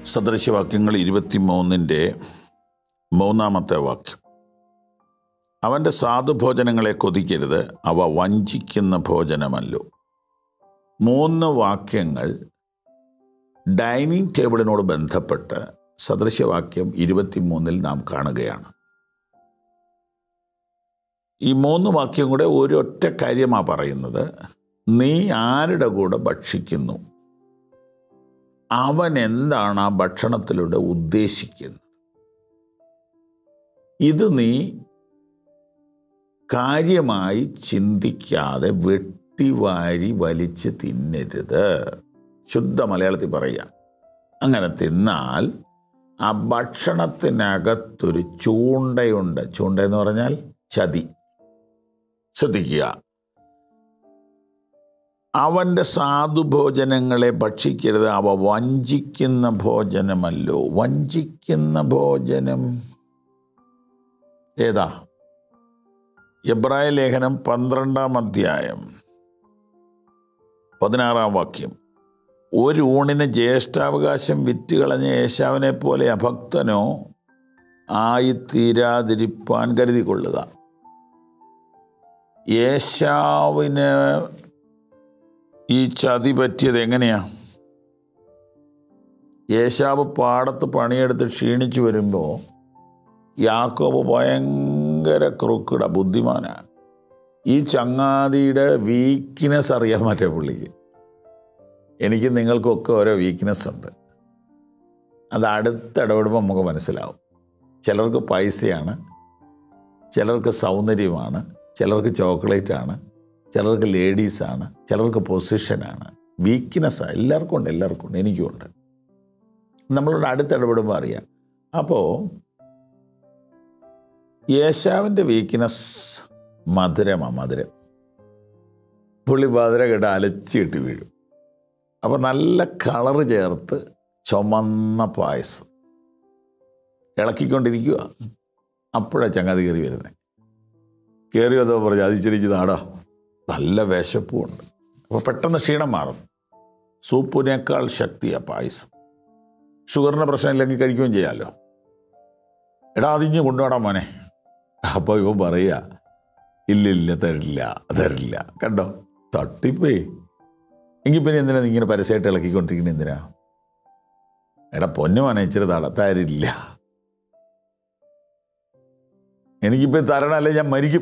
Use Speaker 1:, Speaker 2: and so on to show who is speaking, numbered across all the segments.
Speaker 1: സദൃശവാക്യങ്ങൾ ഇരുപത്തിമൂന്നിൻ്റെ മൂന്നാമത്തെ വാക്യം അവൻ്റെ സാധുഭോജനങ്ങളെ കൊതിക്കരുത് അവ വഞ്ചിക്കുന്ന ഭോജനമല്ലോ മൂന്ന് വാക്യങ്ങൾ ഡൈനിങ് ടേബിളിനോട് ബന്ധപ്പെട്ട് സദൃശവാക്യം ഇരുപത്തിമൂന്നിൽ നാം കാണുകയാണ് ഈ മൂന്ന് വാക്യം കൂടെ ഒരൊറ്റ കാര്യമാണ് പറയുന്നത് നീ ആരുടെ കൂടെ ഭക്ഷിക്കുന്നു അവൻ എന്താണ് ആ ഭക്ഷണത്തിലൂടെ ഉദ്ദേശിക്കുന്നത് ഇത് നീ കാര്യമായി ചിന്തിക്കാതെ വെട്ടിവാരി വലിച്ച് തിന്നരുത് ശുദ്ധ മലയാളത്തിൽ പറയുക അങ്ങനെ തിന്നാൽ ആ ഭക്ഷണത്തിനകത്തൊരു ചൂണ്ടയുണ്ട് ചൂണ്ട എന്ന് പറഞ്ഞാൽ ചതി ശ്രദ്ധിക്കുക അവൻ്റെ സാധുഭോജനങ്ങളെ ഭക്ഷിക്കരുത് അവ വഞ്ചിക്കുന്ന ഭോജനമല്ലോ വഞ്ചിക്കുന്ന ഭോജനം ഏതാ എബ്രായ ലേഖനം പന്ത്രണ്ടാം അധ്യായം പതിനാറാം വാക്യം ഒരു ഊണിന് ജ്യേഷ്ഠാവകാശം വിറ്റുകളഞ്ഞ യേശാവിനെ പോലെ അഭക്തനോ ആയിത്തീരാതിരിപ്പാൻ കരുതിക്കൊള്ളുക യേശാവിന് ഈ ചതി പറ്റിയത് എങ്ങനെയാ യേശാവ് പാടത്ത് പണിയെടുത്ത് ക്ഷീണിച്ചു വരുമ്പോൾ യാക്കോബ് ഭയങ്കര ക്രൂക്കിട ബുദ്ധിമാനാണ് ഈ ചങ്ങാതിയുടെ വീക്ക്നെസ് അറിയാൻ പറ്റേ പുള്ളിക്ക് എനിക്ക് നിങ്ങൾക്കൊക്കെ ഓരോ വീക്ക്നെസ് ഉണ്ട് അത് അടുത്തിടപെടുമ്പോൾ നമുക്ക് മനസ്സിലാവും ചിലർക്ക് പൈസയാണ് ചിലർക്ക് സൗന്ദര്യമാണ് ചിലർക്ക് ചോക്ലേറ്റ് ആണ് ചിലർക്ക് ലേഡീസാണ് ചിലർക്ക് പൊസിഷനാണ് വീക്ക്നെസ്സാണ് എല്ലാവർക്കും ഉണ്ട് എല്ലാവർക്കും ഉണ്ട് എനിക്കും ഉണ്ട് നമ്മളോട് അടുത്തിടപെടുമ്പോൾ അറിയാം അപ്പോൾ യേശാവിൻ്റെ വീക്ക്നെസ് മധുരമാണ് മധുരം പുള്ളി മധുര കേട്ട് അലച്ചിട്ട് വീഴും അപ്പോൾ നല്ല കളറ് ചേർത്ത് ചുമന്ന പായസം ഇളക്കിക്കൊണ്ടിരിക്കുക അപ്പോഴാണ് ചങ്ങാതി കയറി വരുന്നത് കയറി അതോ പറഞ്ഞു അതിച്ചിരിക്കുന്ന ആടോ നല്ല വിശപ്പുമുണ്ട് അപ്പോൾ പെട്ടെന്ന് ക്ഷീണം മാറും സൂപ്പിനേക്കാൾ ശക്തിയാണ് പായസം ഷുഗറിന് പ്രശ്നമില്ലെങ്കിൽ കഴിക്കുകയും ചെയ്യാമല്ലോ എടാ അതിഞ്ഞ് കൊണ്ടുപോടാ മോനെ അപ്പോൾ ഇവൻ പറയുക ഇല്ലില്ല തരില്ല തരില്ല കണ്ടോ തട്ടിപ്പേ എങ്കിൽ പിന്നെ എന്തിനാ നീ ഇങ്ങനെ പരസ്യമായിട്ട് ഇളക്കിക്കൊണ്ടിരിക്കുന്നത് എന്തിനാ എടാ പൊന്നു മോനെ ഇച്ചിരി തട തരില്ല എനിക്കിപ്പോൾ തരണമല്ലേ ഞാൻ മരിക്കും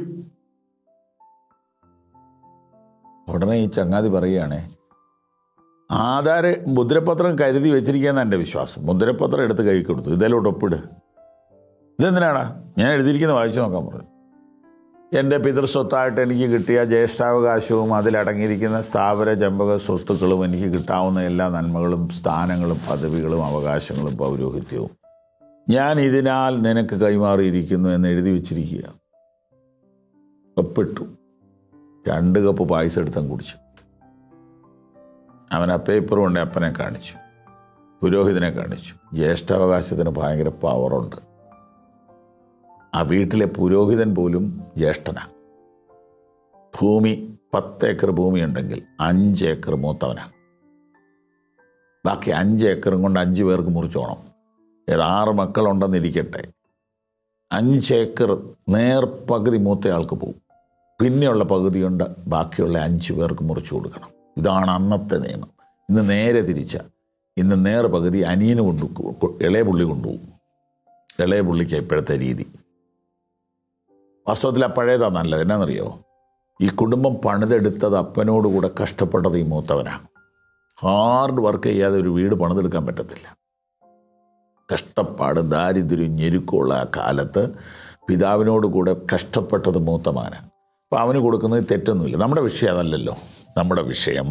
Speaker 1: ഉടനെ ഈ ചങ്ങാതി പറയുകയാണേ ആധാര മുദ്രപത്രം കരുതി വെച്ചിരിക്കുകയെന്ന് എൻ്റെ വിശ്വാസം മുദ്രപത്രം എടുത്ത് കൈ കൊടുത്തു ഇതിലോട്ട് ഒപ്പിട് ഇതെന്തിനാടാ ഞാൻ എഴുതിയിരിക്കുന്ന വായിച്ചു നോക്കാൻ പറഞ്ഞു എൻ്റെ പിതൃസ്വത്തായിട്ട് എനിക്ക് കിട്ടിയ ജ്യേഷ്ഠാവകാശവും അതിലടങ്ങിയിരിക്കുന്ന സ്ഥാപന ജമ്പക സ്വത്തുക്കളും എനിക്ക് കിട്ടാവുന്ന എല്ലാ നന്മകളും സ്ഥാനങ്ങളും പദവികളും അവകാശങ്ങളും പൗരോഹിത്യവും ഞാൻ ഇതിനാൽ നിനക്ക് കൈമാറിയിരിക്കുന്നു എന്ന് എഴുതി വെച്ചിരിക്കുക ഒപ്പിട്ടു രണ്ട് കപ്പ് പായസം എടുത്തം കുടിച്ചു അവൻ ആ പേപ്പർ കൊണ്ട് അപ്പനെ കാണിച്ചു പുരോഹിതനെ കാണിച്ചു ജ്യേഷ്ഠാവകാശത്തിന് ഭയങ്കര പവറുണ്ട് ആ വീട്ടിലെ പുരോഹിതൻ പോലും ജ്യേഷ്ഠനാണ് ഭൂമി പത്ത് ഏക്കർ ഭൂമി ഉണ്ടെങ്കിൽ അഞ്ച് ഏക്കർ മൂത്തവനാണ് ബാക്കി അഞ്ച് ഏക്കറും കൊണ്ട് അഞ്ച് പേർക്ക് മുറിച്ചോണം ഏത് ആറ് മക്കളുണ്ടെന്നിരിക്കട്ടെ അഞ്ച് ഏക്കർ നേർപകുതി മൂത്തയാൾക്ക് പോകും പിന്നെയുള്ള പകുതിയുണ്ട് ബാക്കിയുള്ള അഞ്ച് പേർക്ക് മുറിച്ചു കൊടുക്കണം ഇതാണ് അന്നത്തെ നിയമം ഇന്ന് നേരെ തിരിച്ച ഇന്ന് നേർ പകുതി അനിയന് കൊണ്ടു ഇളയ പുള്ളി കൊണ്ടുപോകും ഇളയ പുള്ളിക്ക് ഇപ്പോഴത്തെ രീതി വാസ്തവത്തിൽ ആ പഴയതാ നല്ലത് എന്നാണെന്നറിയോ ഈ കുടുംബം പണിതെടുത്തത് അപ്പനോട് കൂടെ കഷ്ടപ്പെട്ടത് ഈ മൂത്തവനാണ് ഹാർഡ് വർക്ക് ചെയ്യാതെ ഒരു വീട് പണിതെടുക്കാൻ പറ്റത്തില്ല കഷ്ടപ്പാട് ദാരിദ്ര്യം ഞെരുക്കമുള്ള ആ കാലത്ത് പിതാവിനോട് കൂടെ കഷ്ടപ്പെട്ടത് മൂത്തമാനാണ് അപ്പോൾ അവന് കൊടുക്കുന്നത് തെറ്റൊന്നുമില്ല നമ്മുടെ വിഷയം അതല്ലല്ലോ നമ്മുടെ വിഷയം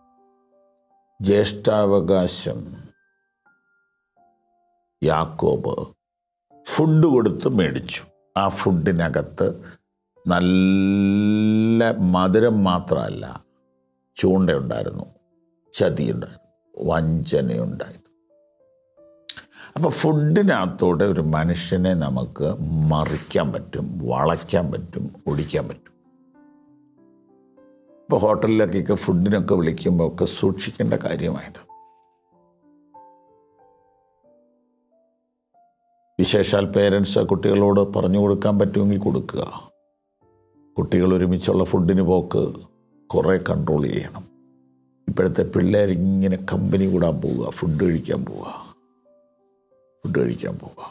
Speaker 1: ജ്യേഷ്ഠാവകാശം യാക്കോബ് ഫുഡ് കൊടുത്ത് മേടിച്ചു ആ ഫുഡിനകത്ത് നല്ല മധുരം മാത്രമല്ല ചൂണ്ടയുണ്ടായിരുന്നു ചതിയുണ്ടായിരുന്നു വഞ്ചനയുണ്ടായിരുന്നു അപ്പോൾ ഫുഡിനകത്തോടെ ഒരു മനുഷ്യനെ നമുക്ക് മറിക്കാൻ പറ്റും വളയ്ക്കാൻ പറ്റും ഒടിക്കാൻ പറ്റും ഇപ്പോൾ ഹോട്ടലിലൊക്കെ ഫുഡിനൊക്കെ വിളിക്കുമ്പോൾ ഒക്കെ സൂക്ഷിക്കേണ്ട കാര്യമായത് വിശേഷാൽ പേരൻസ് കുട്ടികളോട് പറഞ്ഞു കൊടുക്കാൻ പറ്റുമെങ്കിൽ കൊടുക്കുക കുട്ടികൾ ഒരുമിച്ചുള്ള ഫുഡിന് പോക്ക് കുറേ കൺട്രോൾ ചെയ്യണം ഇപ്പോഴത്തെ പിള്ളേർ ഇങ്ങനെ കമ്പനി കൂടാൻ പോവുക ഫുഡ് കഴിക്കാൻ പോവുക ഫുഡ് കഴിക്കാൻ പോവുക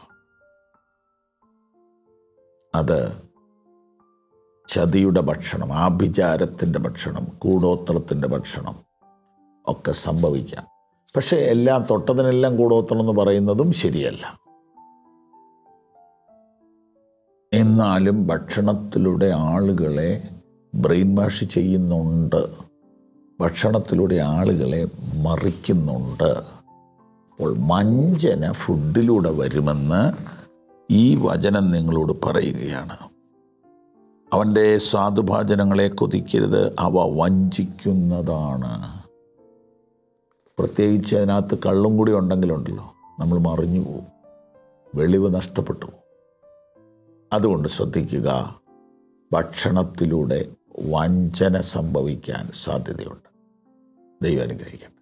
Speaker 1: അത് ചതിയുടെ ഭക്ഷണം ആഭിചാരത്തിൻ്റെ ഭക്ഷണം കൂടോത്രത്തിൻ്റെ ഭക്ഷണം ഒക്കെ സംഭവിക്കാം പക്ഷേ എല്ലാം തൊട്ടതിനെല്ലാം കൂടോത്രം എന്ന് പറയുന്നതും ശരിയല്ല എന്നാലും ഭക്ഷണത്തിലൂടെ ആളുകളെ ബ്രെയിൻ വാഷ് ചെയ്യുന്നുണ്ട് ഭക്ഷണത്തിലൂടെ ആളുകളെ മറിക്കുന്നുണ്ട് അപ്പോൾ വഞ്ചന ഫുഡിലൂടെ വരുമെന്ന് ഈ വചനം നിങ്ങളോട് പറയുകയാണ് അവൻ്റെ സ്വാദുഭാജനങ്ങളെ കൊതിക്കരുത് അവ വഞ്ചിക്കുന്നതാണ് പ്രത്യേകിച്ച് അതിനകത്ത് കള്ളും കൂടി ഉണ്ടെങ്കിലുണ്ടല്ലോ നമ്മൾ മറിഞ്ഞു പോകും വെളിവ് നഷ്ടപ്പെട്ടു പോകും അതുകൊണ്ട് ശ്രദ്ധിക്കുക ഭക്ഷണത്തിലൂടെ വഞ്ചന സംഭവിക്കാൻ സാധ്യതയുണ്ട് ദൈവം അനുഗ്രഹിക്കട്ടെ